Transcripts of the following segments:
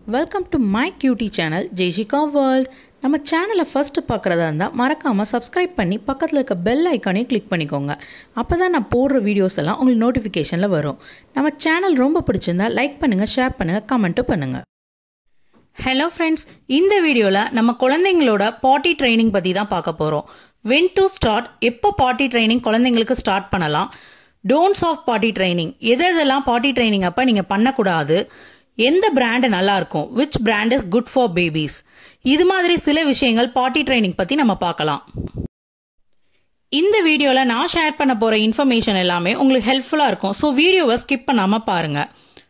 welcome to my cutie channel Jaishika world நம்ம சேனலை first பார்க்குறதா இருந்தால் மறக்காமல் சப்ஸ்கிரைப் பண்ணி பக்கத்தில் இருக்க பெல் ஐக்கானையும் கிளிக் பண்ணிக்கோங்க அப்போ தான் நான் போடுற வீடியோஸ் எல்லாம் உங்களுக்கு நோட்டிஃபிகேஷனில் வரும் நம்ம சேனல் ரொம்ப பிடிச்சிருந்தா லைக் பண்ணுங்கள் ஷேர் பண்ணுங்கள் கமெண்ட்டும் பண்ணுங்கள் ஹலோ ஃப்ரெண்ட்ஸ் இந்த வீடியோவில் நம்ம குழந்தைங்களோட பாட்டி ட்ரைனிங் பற்றி தான் பார்க்க போகிறோம் வென் டு ஸ்டார்ட் எப்போ பாட்டி ட்ரைனிங் குழந்தைங்களுக்கு ஸ்டார்ட் பண்ணலாம் டோன்ட்ஸ் ஆஃப் பாட்டி ட்ரைனிங் எது எதெல்லாம் பாட்டி ட்ரைனிங் அப்போ நீங்கள் பண்ணக்கூடாது எந்த பிராண்டு நல்லா இருக்கும் which brand is good for babies இது மாதிரி சில விஷயங்கள் பாட்டி ட்ரைனிங் பற்றி நம்ம பார்க்கலாம் இந்த வீடியோவில் நான் ஷேர் பண்ண போகிற இன்ஃபர்மேஷன் எல்லாமே உங்களுக்கு ஹெல்ப்ஃபுல்லாக இருக்கும் ஸோ வீடியோவை ஸ்கிப் பண்ணாமல் பாருங்கள்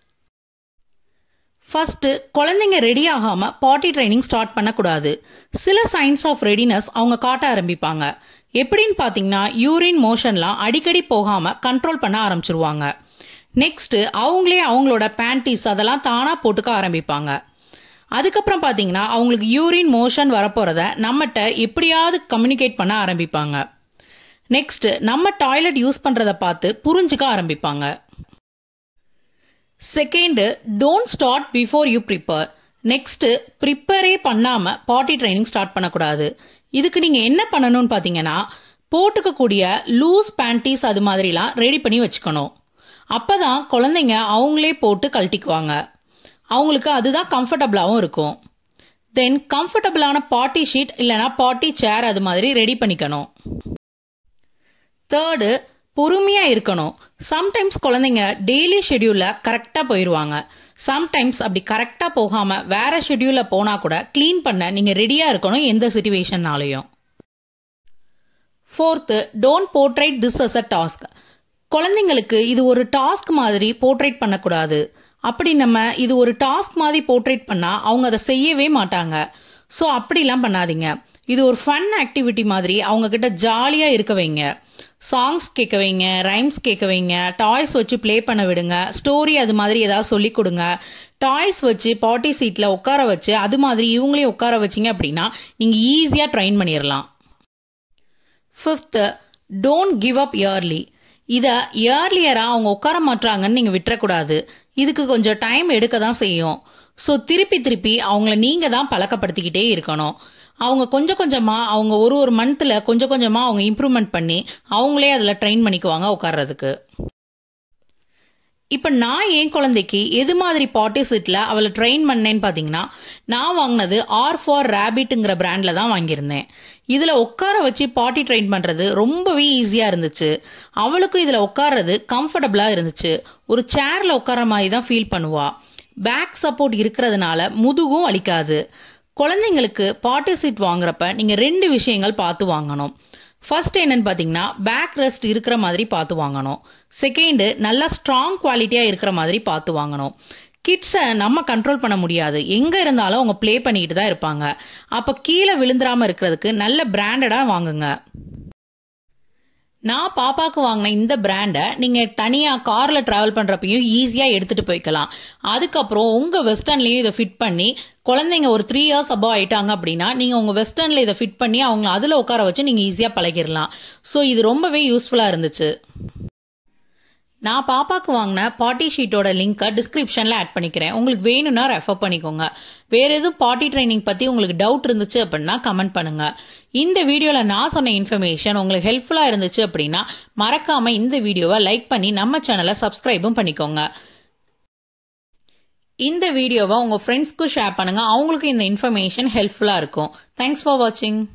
ஃபர்ஸ்ட் குழந்தைங்க ரெடி ஆகாம பாட்டி ட்ரைனிங் ஸ்டார்ட் பண்ணக்கூடாது சில சைன்ஸ் ஆஃப் ரெடினஸ் அவங்க காட்ட ஆரம்பிப்பாங்க எப்படின்னு பார்த்தீங்கன்னா யூரின் மோஷன்லாம் அடிக்கடி போகாம கண்ட்ரோல் பண்ண ஆரம்பிச்சிருவாங்க நெக்ஸ்ட் அவங்களே அவங்களோட பேண்டிஸ் அதெல்லாம் தானா போட்டுக்க ஆரம்பிப்பாங்க அதுக்கப்புறம் பார்த்தீங்கன்னா அவங்களுக்கு யூரின் மோஷன் வரப்போறத நம்மகிட்ட எப்படியாவது கம்யூனிகேட் பண்ண ஆரம்பிப்பாங்க நெக்ஸ்ட் நம்ம டாய்லெட் யூஸ் பண்றத பார்த்து புரிஞ்சுக்க ஆரம்பிப்பாங்க second don't start before you prepare next prepare பண்ணாம பாட்டி ட்ரைனிங் ஸ்டார்ட் பண்ணக்கூடாது இதுக்கு நீங்க என்ன பண்ணணும்னு பாத்தீங்கன்னா போட்டுக்கக்கூடிய லூஸ் பேண்டிஸ் அது மாதிரிலாம் ரெடி பண்ணி வச்சுக்கணும் அப்பதான் குழந்தைங்க அவங்களே போட்டு கழட்டிக்குவாங்க அவங்களுக்கு அதுதான் கம்ஃபர்டபுளாகவும் இருக்கும் தென் கம்ஃபர்டபுளான பாட்டி ஷீட் இல்லைனா பாட்டி சேர் அது மாதிரி ரெடி பண்ணிக்கணும் தேர்டு பொறுமையா இருக்கணும் சம்டைம்ஸ் குழந்தைங்க டெய்லி ஷெடியூல்ல கரெக்டா போயிடுவாங்க சம்டைம்ஸ் அப்படி கரெக்டா போகாம வேற ஷெடியூல்ல போனா கூட க்ளீன் பண்ண நீங்க ரெடியா இருக்கணும் எந்த சுச்சுவேஷன்னாலையும் fourth don't portray this as a task குழந்தைங்களுக்கு இது ஒரு டாஸ்க் மாதிரி போர்ட்ரேட் பண்ணக்கூடாது அப்படி நம்ம இது ஒரு டாஸ்க் மாதிரி போர்ட்ரேட் பண்ணா அவங்க அதை செய்யவே மாட்டாங்க ஸோ அப்படிலாம் பண்ணாதீங்க இது ஒரு ஃபன் ஆக்டிவிட்டி மாதிரி அவங்க கிட்ட ஜாலியா இருக்க வைங்க சாங்ஸ் கேட்க வைங்க ரைம்ஸ் கேட்க வைங்க டாய்ஸ் வச்சு ப்ளே பண்ண விடுங்க ஸ்டோரி அது மாதிரி ஏதாவது சொல்லி கொடுங்க டாய்ஸ் வச்சு பாட்டி சீட்ல உட்கார வச்சு அது மாதிரி இவங்களையும் உட்கார வச்சிங்க அப்படின்னா நீங்க ஈஸியா ட்ரைன் பண்ணிடலாம் fifth don't give up early இதை இயர்லியராக அவங்க உட்கார மாட்டாங்கன்னு நீங்கள் விட்டுறக்கூடாது இதுக்கு கொஞ்சம் டைம் எடுக்க தான் செய்யும் ஸோ திருப்பி திருப்பி அவங்கள நீங்கள் தான் பழக்கப்படுத்திக்கிட்டே இருக்கணும் அவங்க கொஞ்சம் கொஞ்சமாக அவங்க ஒரு ஒரு மந்த்தில் கொஞ்சம் கொஞ்சமாக அவங்க இம்ப்ரூவ்மெண்ட் பண்ணி அவங்களே அதில் ட்ரெயின் பண்ணிக்குவாங்க உட்கார்றதுக்கு இப்போ நான் என் குழந்தைக்கு எது மாதிரி பாட்டி சீட்டில் அவளை ட்ரெயின் பண்ணேன்னு பார்த்தீங்கன்னா நான் வாங்கினது ஆர் ஃபார் ரேபிட்டுங்கிற பிராண்டில் தான் வாங்கியிருந்தேன் இதில் உட்கார வச்சு பாட்டி ட்ரெயின் பண்ணுறது ரொம்பவே ஈஸியாக இருந்துச்சு அவளுக்கும் இதில் உட்கார்றது கம்ஃபர்டபுளாக இருந்துச்சு ஒரு சேரில் உட்கார மாதிரி தான் ஃபீல் பண்ணுவா பேக் சப்போர்ட் இருக்கிறதுனால முதுகும் வலிக்காது குழந்தைங்களுக்கு பாட்டி சீட் வாங்குறப்ப நீங்கள் ரெண்டு விஷயங்கள் பார்த்து வாங்கணும் ஃபர்ஸ்ட் என்னன்னு பார்த்தீங்கன்னா பேக் ரெஸ்ட் இருக்கிற மாதிரி பார்த்து வாங்கணும் செகண்டு நல்லா ஸ்ட்ராங் குவாலிட்டியாக இருக்கிற மாதிரி பார்த்து வாங்கணும் கிட்ஸை நம்ம கண்ட்ரோல் பண்ண முடியாது எங்கே இருந்தாலும் அவங்க ப்ளே பண்ணிக்கிட்டு தான் இருப்பாங்க அப்போ கீழே விழுந்துராம இருக்கிறதுக்கு நல்ல பிராண்டடாக வாங்குங்க நான் பாப்பாக்கு வாங்கின இந்த பிராண்டை நீங்கள் தனியாக காரில் ட்ராவல் பண்ணுறப்பையும் ஈஸியாக எடுத்துகிட்டு போய்க்கலாம் அதுக்கப்புறம் உங்கள் வெஸ்டர்ன்லேயும் இதை ஃபிட் பண்ணி குழந்தைங்க ஒரு த்ரீ இயர்ஸ் அபவ் ஆயிட்டாங்க அப்படின்னா நீங்கள் உங்கள் வெஸ்டர்னில் இதை ஃபிட் பண்ணி அவங்க அதில் உட்கார வச்சு நீங்கள் ஈஸியாக பழகிடலாம் ஸோ இது ரொம்பவே யூஸ்ஃபுல்லாக இருந்துச்சு நான் பாப்பாக்கு வாங்கின பாட்டி ஷீட்டோட லிங்கை டிஸ்கிரிப்ஷனில் ஆட் பண்ணிக்கிறேன் உங்களுக்கு வேணும்னா ரெஃபர் பண்ணிக்கோங்க வேற எதுவும் பாட்டி ட்ரைனிங் பற்றி உங்களுக்கு டவுட் இருந்துச்சு அப்படின்னா கமெண்ட் பண்ணுங்க இந்த வீடியோவில் நான் சொன்ன இன்ஃபர்மேஷன் உங்களுக்கு ஹெல்ப்ஃபுல்லாக இருந்துச்சு அப்படின்னா மறக்காம இந்த வீடியோவை லைக் பண்ணி நம்ம சேனலை சப்ஸ்கிரைபும் பண்ணிக்கோங்க இந்த வீடியோவை உங்கள் ஃப்ரெண்ட்ஸ்க்கு ஷேர் பண்ணுங்க அவங்களுக்கு இந்த இன்ஃபர்மேஷன் ஹெல்ப்ஃபுல்லாக இருக்கும் தேங்க்ஸ் ஃபார் வாட்சிங்